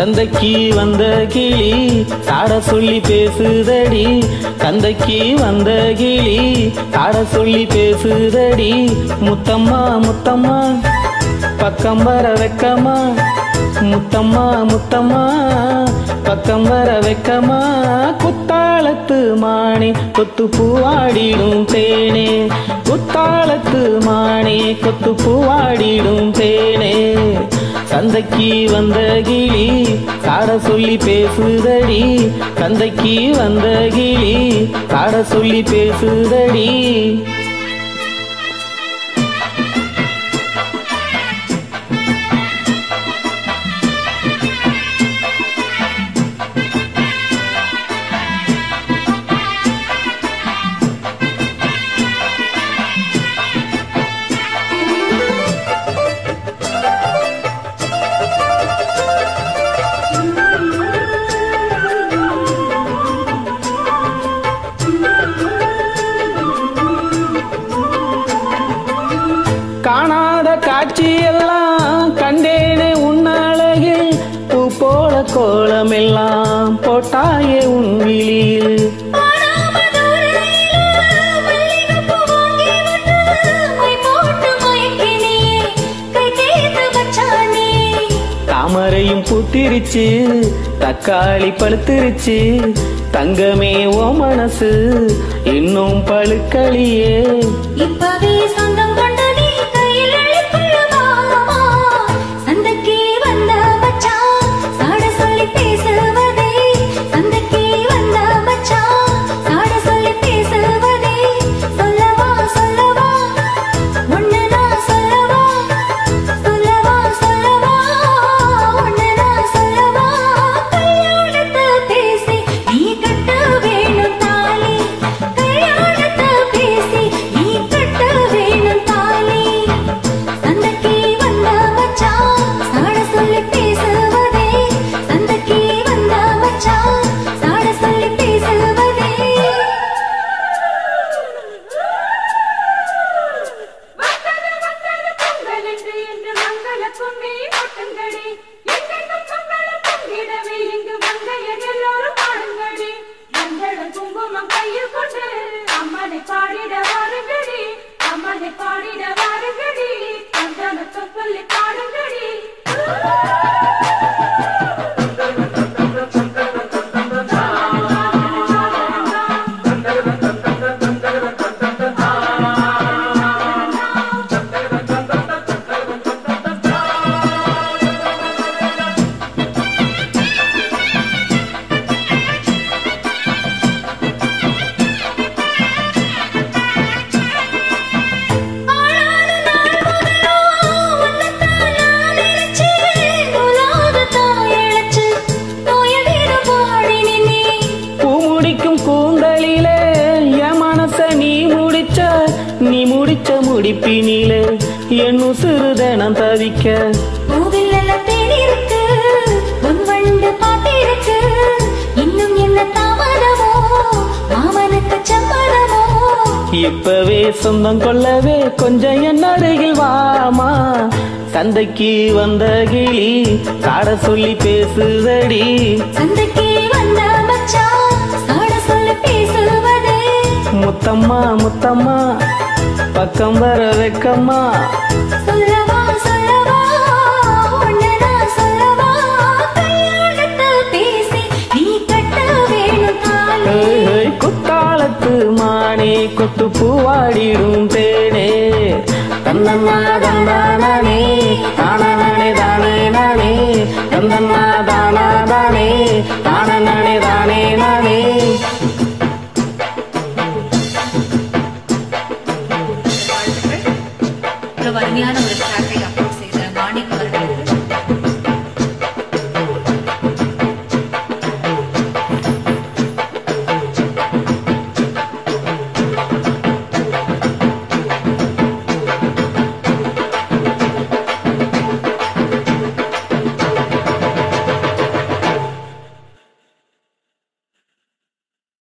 சந்தைக்கு வந்த கிளி சாட சொல்லி பேசுதடி சந்தைக்கு வந்த கிளி சாட சொல்லி பேசுதடி முத்தம்மா முத்தம்மா பக்கம் வர வெக்கமா முத்தம்மா முத்தம்மா பக்கம் வர வெக்கமா குத்தாலத்து மானே கொத்து பூவாடிடும் தேனே குத்தாலத்து மானே கொத்து பூவாடிடும் தேனே சந்தைக்கு வந்த கிளி சாட சொல்லி பேசுதடி சந்தைக்கு வந்த கிளி சாட சொல்லி பேசுதடி காணாத காட்சியெல்லாம் கண்டேனே உன்னழகில் பூ போல கோலமெல்லாம் போட்டாயே உன் விழியில் தாமரையும் பூத்திருச்சு தக்காளி பழுத்திருச்சு தங்கமே ஓ மனசு இன்னும் பழுக்களியே இப்பவே சொந்தம் கொண்டு நீ கையில் அள்ளிக்கொள்ளுமா சந்தைக்கு வந்த மச்சான் சாட சொல்லி பேசுவதே சந்தைக்கு வந்த மச்சான் சாட சொல்லி பேசுவதே சொல்லவா சொல்லவா ஒண்ணு நான் சொல்லவா சொல்லவா சொல்லவா ஒண்ணு நான் சொல்லவா கல்யாணத்தை பேசி நீ கட்ட வேணும் தாலி கல்யாணத்தை பேசி நீ கட்ட வேணும் தாலி சந்தைக்கு வந்த மச்சான் சாட சொல்லி பேசுவதே சந்தைக்கு வந்த மச்சான் சாட சொல்லி பேசுவதே வந்தது வந்தது பொங்கல் என்று இன்று மங்கள கும்மி கொட்டுங்கடி எங்கெங்கும் பொங்கலும் பொங்கிடவே இங்கு மங்கையர் எல்லோரும் பாடுங்கடி மங்கள குங்குமம் கையில் கொண்டு அம்மனை பாடிட வாருங்கடி அம்மனை பாடிட வாருங்கடி சந்தனத்தை சொல்லி பாடுங்கடி பூ முடிக்கும் கூந்தலிலே என் மனச நீ முடிச்ச நீ முடிச்ச முடிப்பினிலே என் உசுறுதனம் தவிக்க இன்னும் என்ன தாமதமோ மாமனுக்கு சம்மதமோ இப்பவே சொந்தம் கொள்ளவே கொஞ்சம் என் அருகில் வாமா சந்தைக்கு வந்த கிளி சாட சொல்லி பேசுதடி சந்தைக்கு வந்த மச்சான் சாட சொல்லி பேசுவதே முத்தம்மா முத்தம்மா பக்கம் வர வெக்கம்மா சொல்லவா சொல்லவா ஒண்ணு நான் சொல்லவா கல்யாணத்தை பேசி நீ கட்ட வேணும் தாலி ஏய், ஏய், குத்தாலத்து மானே கொத்து பூவாடிடும் தேனே தந்தன்னா தந்தானே தானே தானே நானே தந்தன்னா தானா தானே தானே தானே நானே இவ்வளவு அருமையான ஒரு ட்ராக்கை அப்லோட் செய்த மாணிக் அவர்களுக்கு